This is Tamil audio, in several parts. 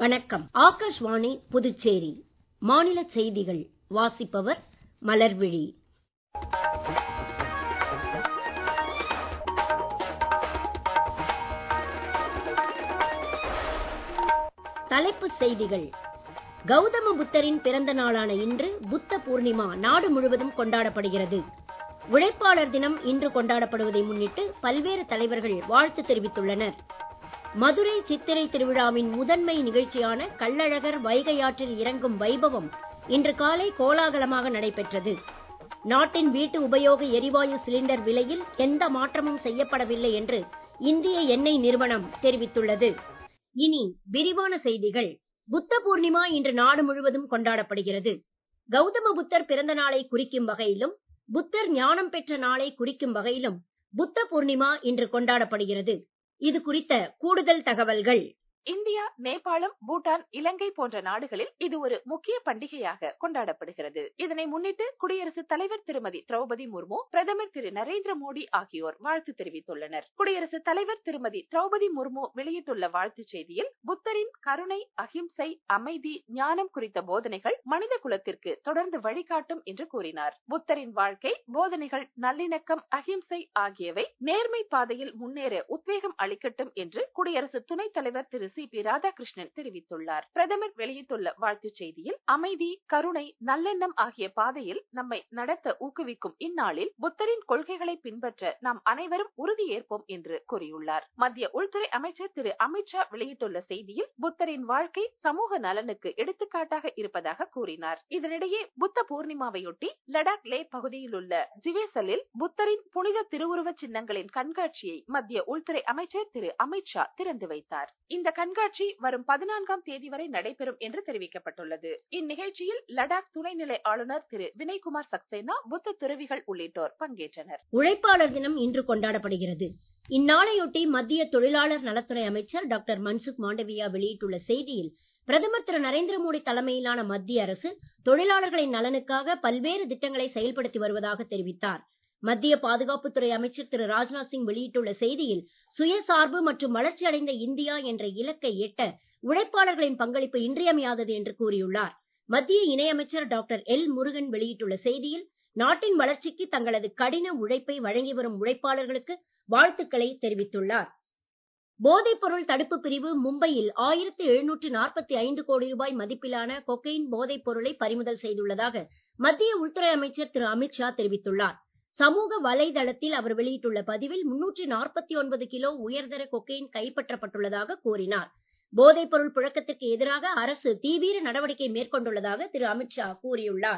வணக்கம் ஆகாஷ்வாணி புதுச்சேரி மாநில செய்திகள் வாசிப்பவர் மலர்விழி தலைப்புச் செய்திகள் கௌதம புத்தரின் பிறந்த நாளான இன்று புத்த பூர்ணிமா நாடு முழுவதும் கொண்டாடப்படுகிறது உழைப்பாளர் தினம் இன்று கொண்டாடப்படுவதை முன்னிட்டு பல்வேறு தலைவர்கள் வாழ்த்து தெரிவித்துள்ளனர் மதுரை சித்திரை திருவிழாவின் முதன்மை நிகழ்ச்சியான கள்ளழகர் வைகையாற்றில் இறங்கும் வைபவம் இன்று காலை கோலாகலமாக நடைபெற்றது நாட்டின் வீட்டு உபயோக எரிவாயு சிலிண்டர் விலையில் எந்த மாற்றமும் செய்யப்படவில்லை என்று இந்திய எண்ணெய் நிறுவனம் தெரிவித்துள்ளது இனி விரிவான செய்திகள் புத்த பூர்ணிமா இன்று நாடு முழுவதும் கொண்டாடப்படுகிறது கௌதம புத்தர் பிறந்த நாளை குறிக்கும் வகையிலும் புத்தர் ஞானம் பெற்ற நாளை குறிக்கும் வகையிலும் புத்த பூர்ணிமா இன்று கொண்டாடப்படுகிறது இது குறித்த கூடுதல் தகவல்கள் இந்தியா நேபாளம் பூட்டான் இலங்கை போன்ற நாடுகளில் இது ஒரு முக்கிய பண்டிகையாக கொண்டாடப்படுகிறது இதனை முன்னிட்டு குடியரசுத் தலைவர் திருமதி திரௌபதி முர்மு பிரதமர் திரு நரேந்திர மோடி ஆகியோர் வாழ்த்து தெரிவித்துள்ளனர் குடியரசுத் தலைவர் திருமதி திரௌபதி முர்மு வெளியிட்டுள்ள வாழ்த்துச் செய்தியில் புத்தரின் கருணை அகிம்சை அமைதி ஞானம் குறித்த போதனைகள் மனித குலத்திற்கு தொடர்ந்து வழிகாட்டும் என்று கூறினார் புத்தரின் வாழ்க்கை போதனைகள் நல்லிணக்கம் அகிம்சை ஆகியவை நேர்மை பாதையில் முன்னேற உத்வேகம் அளிக்கட்டும் என்று குடியரசு துணைத் தலைவர் திரு சி பி ராதாகிருஷ்ணன் தெரிவித்துள்ளார் பிரதமர் வெளியிட்டுள்ள வாழ்த்துச் செய்தியில் அமைதி கருணை நல்லெண்ணம் ஆகிய பாதையில் நம்மை நடத்த ஊக்குவிக்கும் இந்நாளில் புத்தரின் கொள்கைகளை பின்பற்ற நாம் அனைவரும் உறுதி ஏற்போம் என்று கூறியுள்ளார் மத்திய உள்துறை அமைச்சர் திரு அமித்ஷா வெளியிட்டுள்ள செய்தியில் புத்தரின் வாழ்க்கை சமூக நலனுக்கு எடுத்துக்காட்டாக இருப்பதாக கூறினார் இதனிடையே புத்த பூர்ணிமாவையொட்டி லடாக் லே பகுதியில் உள்ள ஜிவேசலில் புத்தரின் புனித திருவுருவ சின்னங்களின் கண்காட்சியை மத்திய உள்துறை அமைச்சர் திரு அமித்ஷா திறந்து வைத்தார் இந்த கண்காட்சி வரும் பதினான்காம் தேதி வரை நடைபெறும் என்று தெரிவிக்கப்பட்டுள்ளது இந்நிகழ்ச்சியில் லடாக் துணைநிலை ஆளுநர் திரு வினய்குமார் சக்சேனா புத்த துறவிகள் உள்ளிட்டோர் பங்கேற்றனர் உழைப்பாளர் தினம் இன்று கொண்டாடப்படுகிறது இந்நாளையொட்டி மத்திய தொழிலாளர் நலத்துறை அமைச்சர் டாக்டர் மன்சுக் மாண்டவியா வெளியிட்டுள்ள செய்தியில் பிரதமர் திரு நரேந்திர மோடி தலைமையிலான மத்திய அரசு தொழிலாளர்களின் நலனுக்காக பல்வேறு திட்டங்களை செயல்படுத்தி வருவதாக தெரிவித்தார் மத்திய பாதுகாப்புத்துறை அமைச்சர் திரு ராஜ்நாத் சிங் வெளியிட்டுள்ள செய்தியில் சுயசார்பு மற்றும் வளர்ச்சி அடைந்த இந்தியா என்ற இலக்கை எட்ட உழைப்பாளர்களின் பங்களிப்பு இன்றியமையாதது என்று கூறியுள்ளார் மத்திய இணையமைச்சர் டாக்டர் எல் முருகன் வெளியிட்டுள்ள செய்தியில் நாட்டின் வளர்ச்சிக்கு தங்களது கடின உழைப்பை வழங்கி வரும் உழைப்பாளர்களுக்கு வாழ்த்துக்களை தெரிவித்துள்ளார் போதைப் பொருள் தடுப்பு பிரிவு மும்பையில் ஆயிரத்தி எழுநூற்று நாற்பத்தி ஐந்து கோடி ரூபாய் மதிப்பிலான கொக்கைன் போதைப் பொருளை பறிமுதல் செய்துள்ளதாக மத்திய உள்துறை அமைச்சர் திரு அமித்ஷா தெரிவித்துள்ளார் சமூக வலைதளத்தில் அவர் வெளியிட்டுள்ள பதிவில் முன்னூற்றி நாற்பத்தி ஒன்பது கிலோ உயர்தர கொக்கைன் கைப்பற்றப்பட்டுள்ளதாக கூறினார் போதைப் பொருள் புழக்கத்திற்கு எதிராக அரசு தீவிர நடவடிக்கை மேற்கொண்டுள்ளதாக திரு அமித்ஷா கூறியுள்ளார்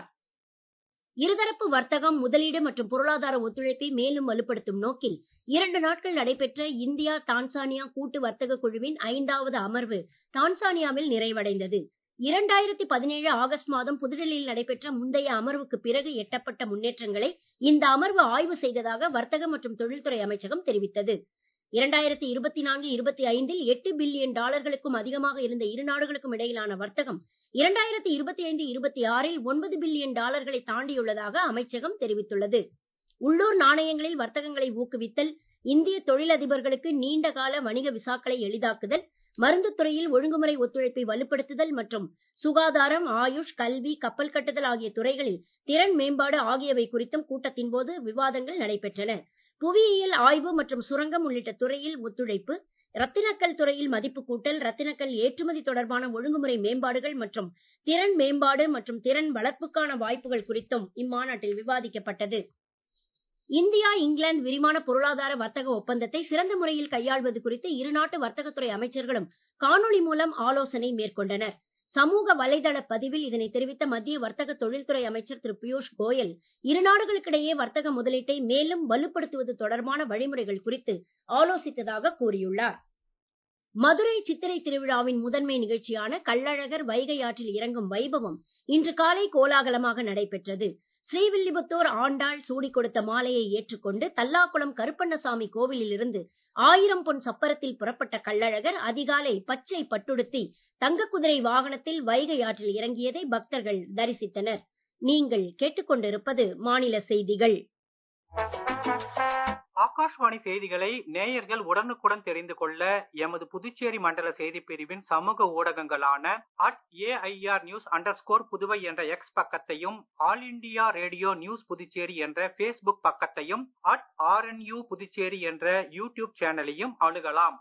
இருதரப்பு வர்த்தகம் முதலீடு மற்றும் பொருளாதார ஒத்துழைப்பை மேலும் வலுப்படுத்தும் நோக்கில் இரண்டு நாட்கள் நடைபெற்ற இந்தியா டான்சானியா கூட்டு வர்த்தக குழுவின் ஐந்தாவது அமர்வு டான்சானியாவில் நிறைவடைந்தது இரண்டாயிரத்தி பதினேழு ஆகஸ்ட் மாதம் புதுடெல்லியில் நடைபெற்ற முந்தைய அமர்வுக்கு பிறகு எட்டப்பட்ட முன்னேற்றங்களை இந்த அமர்வு ஆய்வு செய்ததாக வர்த்தக மற்றும் தொழில்துறை அமைச்சகம் தெரிவித்தது இரண்டாயிரத்தி இருபத்தி நான்கு இருபத்தி ஐந்தில் எட்டு பில்லியன் டாலர்களுக்கும் அதிகமாக இருந்த இரு நாடுகளுக்கும் இடையிலான வர்த்தகம் இரண்டாயிரத்தி இருபத்தி ஐந்து இருபத்தி ஆறில் ஒன்பது பில்லியன் டாலர்களை தாண்டியுள்ளதாக அமைச்சகம் தெரிவித்துள்ளது உள்ளூர் நாணயங்களில் வர்த்தகங்களை ஊக்குவித்தல் இந்திய தொழிலதிபர்களுக்கு நீண்ட கால வணிக விசாக்களை எளிதாக்குதல் மருந்து துறையில் ஒழுங்குமுறை ஒத்துழைப்பை வலுப்படுத்துதல் மற்றும் சுகாதாரம் ஆயுஷ் கல்வி கப்பல் கட்டுதல் ஆகிய துறைகளில் திறன் மேம்பாடு ஆகியவை குறித்தும் கூட்டத்தின் போது விவாதங்கள் நடைபெற்றன புவியியல் ஆய்வு மற்றும் சுரங்கம் உள்ளிட்ட துறையில் ஒத்துழைப்பு ரத்தினக்கல் துறையில் மதிப்பு கூட்டல் ரத்தினக்கல் ஏற்றுமதி தொடர்பான ஒழுங்குமுறை மேம்பாடுகள் மற்றும் திறன் மேம்பாடு மற்றும் திறன் வளர்ப்புக்கான வாய்ப்புகள் குறித்தும் இம்மாநாட்டில் விவாதிக்கப்பட்டது இந்தியா இங்கிலாந்து விரிவான பொருளாதார வர்த்தக ஒப்பந்தத்தை சிறந்த முறையில் கையாள்வது குறித்து இருநாட்டு வர்த்தகத்துறை அமைச்சர்களும் காணொளி மூலம் ஆலோசனை மேற்கொண்டனர் சமூக வலைதள பதிவில் இதனை தெரிவித்த மத்திய வர்த்தக தொழில்துறை அமைச்சர் திரு பியூஷ் கோயல் இரு நாடுகளுக்கிடையே வர்த்தக முதலீட்டை மேலும் வலுப்படுத்துவது தொடர்பான வழிமுறைகள் குறித்து ஆலோசித்ததாக கூறியுள்ளார் மதுரை சித்திரை திருவிழாவின் முதன்மை நிகழ்ச்சியான கள்ளழகர் வைகை ஆற்றில் இறங்கும் வைபவம் இன்று காலை கோலாகலமாக நடைபெற்றது ஸ்ரீவில்லிபுத்தூர் ஆண்டாள் சூடி கொடுத்த மாலையை ஏற்றுக்கொண்டு தல்லாக்குளம் கருப்பண்ணசாமி கோவிலில் இருந்து ஆயிரம் பொன் சப்பரத்தில் புறப்பட்ட கள்ளழகர் அதிகாலை பச்சை பட்டுடுத்தி தங்க குதிரை வாகனத்தில் வைகை ஆற்றில் இறங்கியதை பக்தர்கள் தரிசித்தனர் நீங்கள் கேட்டுக்கொண்டிருப்பது மாநில செய்திகள் ஆகாஷ்வாணி செய்திகளை நேயர்கள் உடனுக்குடன் தெரிந்து கொள்ள எமது புதுச்சேரி மண்டல செய்தி பிரிவின் சமூக ஊடகங்களான at AIR news under Puduvai என்ற எக்ஸ் பக்கத்தையும் All India Radio News Puducherry என்ற பேஸ்புக் பக்கத்தையும் அட் ஆர்என்யூ புதுச்சேரி என்ற யூடியூப் சேனலையும் அணுகலாம்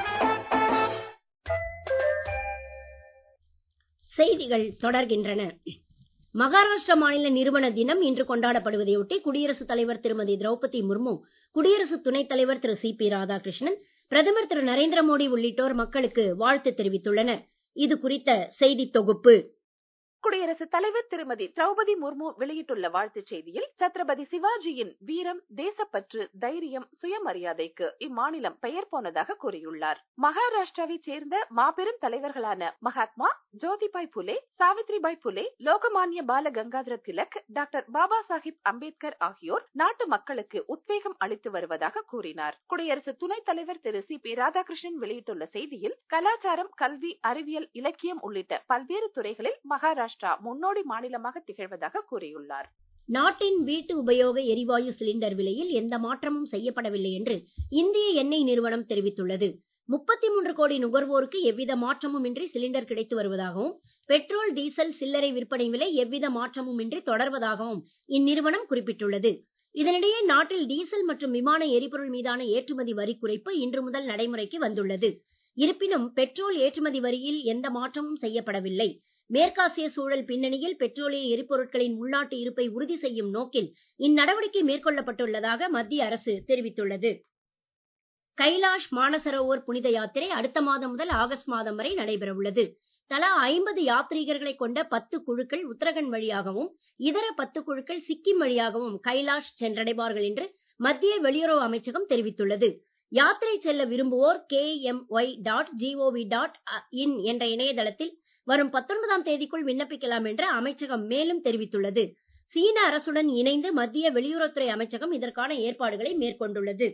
செய்திகள் தொடர்கின்றன மகாராஷ்டிரா மாநில நிறுவன தினம் இன்று கொண்டாடப்படுவதையொட்டி குடியரசுத் தலைவர் திருமதி திரௌபதி முர்மு குடியரசு துணைத் தலைவர் திரு சி பி ராதாகிருஷ்ணன் பிரதமர் திரு நரேந்திர மோடி உள்ளிட்டோர் மக்களுக்கு வாழ்த்து தெரிவித்துள்ளனர் இது குறித்த செய்தி தொகுப்பு குடியரசுத் தலைவர் திருமதி திரௌபதி முர்மு வெளியிட்டுள்ள வாழ்த்துச் செய்தியில் சத்ரபதி சிவாஜியின் வீரம் தேசப்பற்று தைரியம் சுயமரியாதைக்கு இம்மாநிலம் பெயர் போனதாக கூறியுள்ளார் மகாராஷ்டிராவைச் சேர்ந்த மாபெரும் தலைவர்களான மகாத்மா ஜோதிபாய் புலே சாவித்ரிபாய் புலே லோகமானிய பால கங்காதர திலக் டாக்டர் பாபா சாஹிப் அம்பேத்கர் ஆகியோர் நாட்டு மக்களுக்கு உத்வேகம் அளித்து வருவதாக கூறினார் குடியரசு துணைத் தலைவர் திரு சி பி ராதாகிருஷ்ணன் வெளியிட்டுள்ள செய்தியில் கலாச்சாரம் கல்வி அறிவியல் இலக்கியம் உள்ளிட்ட பல்வேறு துறைகளில் மகாராஷ்டிரா மகாராஷ்டிரா முன்னோடி மாநிலமாக திகழ்வதாக கூறியுள்ளார் நாட்டின் வீட்டு உபயோக எரிவாயு சிலிண்டர் விலையில் எந்த மாற்றமும் செய்யப்படவில்லை என்று இந்திய எண்ணெய் நிறுவனம் தெரிவித்துள்ளது முப்பத்தி மூன்று கோடி நுகர்வோருக்கு எவ்வித மாற்றமும் இன்றி சிலிண்டர் கிடைத்து வருவதாகவும் பெட்ரோல் டீசல் சில்லறை விற்பனை விலை எவ்வித மாற்றமும் இன்றி தொடர்வதாகவும் இந்நிறுவனம் குறிப்பிட்டுள்ளது இதனிடையே நாட்டில் டீசல் மற்றும் விமான எரிபொருள் மீதான ஏற்றுமதி வரி குறைப்பு இன்று முதல் நடைமுறைக்கு வந்துள்ளது இருப்பினும் பெட்ரோல் ஏற்றுமதி வரியில் எந்த மாற்றமும் செய்யப்படவில்லை மேற்காசிய சூழல் பின்னணியில் பெட்ரோலிய எரிபொருட்களின் உள்நாட்டு இருப்பை உறுதி செய்யும் நோக்கில் இந்நடவடிக்கை மேற்கொள்ளப்பட்டுள்ளதாக மத்திய அரசு தெரிவித்துள்ளது கைலாஷ் மானசரோவர் புனித யாத்திரை அடுத்த மாதம் முதல் ஆகஸ்ட் மாதம் வரை நடைபெற உள்ளது தலா ஐம்பது யாத்ரீகர்களை கொண்ட பத்து குழுக்கள் உத்தரகண்ட் வழியாகவும் இதர பத்து குழுக்கள் சிக்கிம் வழியாகவும் கைலாஷ் சென்றடைவார்கள் என்று மத்திய வெளியுறவு அமைச்சகம் தெரிவித்துள்ளது யாத்திரை செல்ல விரும்புவோர் K M Y dot G O V dot in என்ற இணையதளத்தில் வரும் பத்தொன்பதாம் தேதிக்குள் விண்ணப்பிக்கலாம் என்று அமைச்சகம் மேலும் தெரிவித்துள்ளது சீன அரசுடன் இணைந்து மத்திய வெளியுறவுத்துறை அமைச்சகம் இதற்கான ஏற்பாடுகளை மேற்கொண்டுள்ளது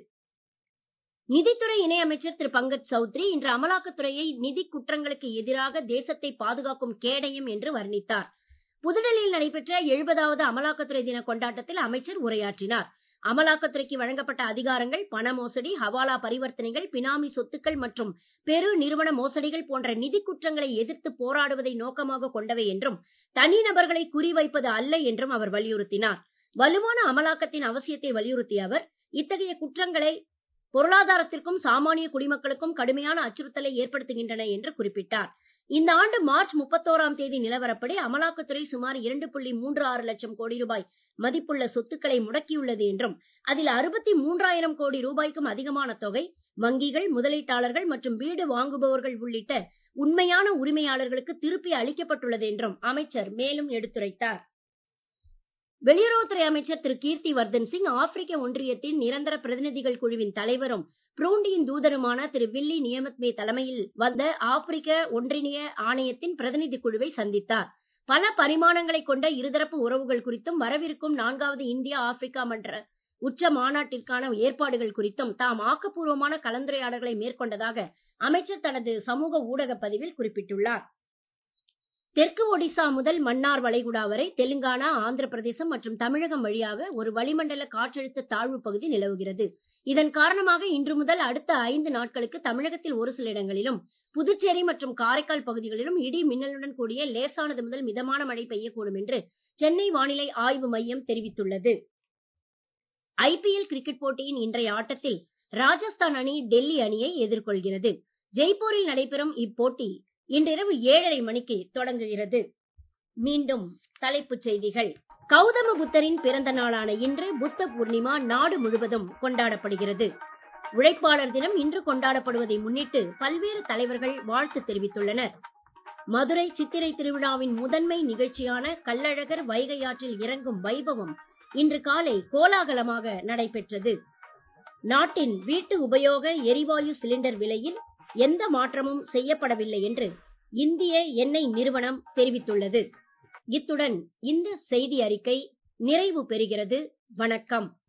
நிதித்துறை இணை அமைச்சர் திரு பங்கஜ் சௌத்ரி இன்று அமலாக்கத்துறையை நிதி குற்றங்களுக்கு எதிராக தேசத்தை பாதுகாக்கும் கேடயம் என்று வர்ணித்தார் புதுடெல்லியில் நடைபெற்ற எழுபதாவது அமலாக்கத்துறை தின கொண்டாட்டத்தில் அமைச்சர் உரையாற்றினார் அமலாக்கத்துறைக்கு வழங்கப்பட்ட அதிகாரங்கள் பண மோசடி ஹவாலா பரிவர்த்தனைகள் பினாமி சொத்துக்கள் மற்றும் பெரு நிறுவன மோசடிகள் போன்ற நிதி குற்றங்களை எதிர்த்து போராடுவதை நோக்கமாக கொண்டவை என்றும் தனிநபர்களை குறிவைப்பது அல்ல என்றும் அவர் வலியுறுத்தினார் வலுவான அமலாக்கத்தின் அவசியத்தை வலியுறுத்திய அவர் இத்தகைய குற்றங்களை பொருளாதாரத்திற்கும் சாமானிய குடிமக்களுக்கும் கடுமையான அச்சுறுத்தலை ஏற்படுத்துகின்றன என்று குறிப்பிட்டார் இந்த ஆண்டு மார்ச் முப்பத்தோராம் தேதி நிலவரப்படி அமலாக்கத்துறை சுமார் இரண்டு புள்ளி மூன்று ஆறு லட்சம் கோடி ரூபாய் மதிப்புள்ள சொத்துக்களை முடக்கியுள்ளது என்றும் அதில் அறுபத்தி மூன்றாயிரம் கோடி ரூபாய்க்கும் அதிகமான தொகை வங்கிகள் முதலீட்டாளர்கள் மற்றும் வீடு வாங்குபவர்கள் உள்ளிட்ட உண்மையான உரிமையாளர்களுக்கு திருப்பி அளிக்கப்பட்டுள்ளது என்றும் அமைச்சர் மேலும் எடுத்துரைத்தார் வெளியுறவுத்துறை அமைச்சர் திரு கீர்த்தி வர்தன் சிங் ஆப்பிரிக்க ஒன்றியத்தின் நிரந்தர பிரதிநிதிகள் குழுவின் தலைவரும் புரூண்டியின் தூதருமான திரு வில்லி நியமத்மே தலைமையில் வந்த ஆப்பிரிக்க ஒன்றிய ஆணையத்தின் பிரதிநிதி குழுவை சந்தித்தார் பல பரிமாணங்களை கொண்ட இருதரப்பு உறவுகள் குறித்தும் வரவிருக்கும் நான்காவது இந்தியா ஆப்பிரிக்கா மன்ற உச்ச மாநாட்டிற்கான ஏற்பாடுகள் குறித்தும் தாம் ஆக்கப்பூர்வமான கலந்துரையாடல்களை மேற்கொண்டதாக அமைச்சர் தனது சமூக ஊடக பதிவில் குறிப்பிட்டுள்ளார் தெற்கு ஒடிசா முதல் மன்னார் வளைகுடா வரை தெலுங்கானா ஆந்திர பிரதேசம் மற்றும் தமிழகம் வழியாக ஒரு வளிமண்டல காற்றழுத்த தாழ்வு பகுதி நிலவுகிறது இதன் காரணமாக இன்று முதல் அடுத்த ஐந்து நாட்களுக்கு தமிழகத்தில் ஒரு சில இடங்களிலும் புதுச்சேரி மற்றும் காரைக்கால் பகுதிகளிலும் இடி மின்னலுடன் கூடிய லேசானது முதல் மிதமான மழை பெய்யக்கூடும் என்று சென்னை வானிலை ஆய்வு மையம் தெரிவித்துள்ளது ஐபிஎல் கிரிக்கெட் போட்டியின் இன்றைய ஆட்டத்தில் ராஜஸ்தான் அணி டெல்லி அணியை எதிர்கொள்கிறது ஜெய்ப்பூரில் நடைபெறும் இப்போட்டி இன்றிரவு ஏழரை மணிக்கு தொடங்குகிறது மீண்டும் தலைப்புச் செய்திகள் கௌதம புத்தரின் பிறந்த நாளான இன்று புத்த பூர்ணிமா நாடு முழுவதும் கொண்டாடப்படுகிறது உழைப்பாளர் தினம் இன்று கொண்டாடப்படுவதை முன்னிட்டு பல்வேறு தலைவர்கள் வாழ்த்து தெரிவித்துள்ளனர் மதுரை சித்திரை திருவிழாவின் முதன்மை நிகழ்ச்சியான கள்ளழகர் வைகை ஆற்றில் இறங்கும் வைபவம் இன்று காலை கோலாகலமாக நடைபெற்றது நாட்டின் வீட்டு உபயோக எரிவாயு சிலிண்டர் விலையில் எந்த மாற்றமும் செய்யப்படவில்லை என்று இந்திய எண்ணெய் நிறுவனம் தெரிவித்துள்ளது இத்துடன் இந்த செய்தி அறிக்கை நிறைவு பெறுகிறது வணக்கம்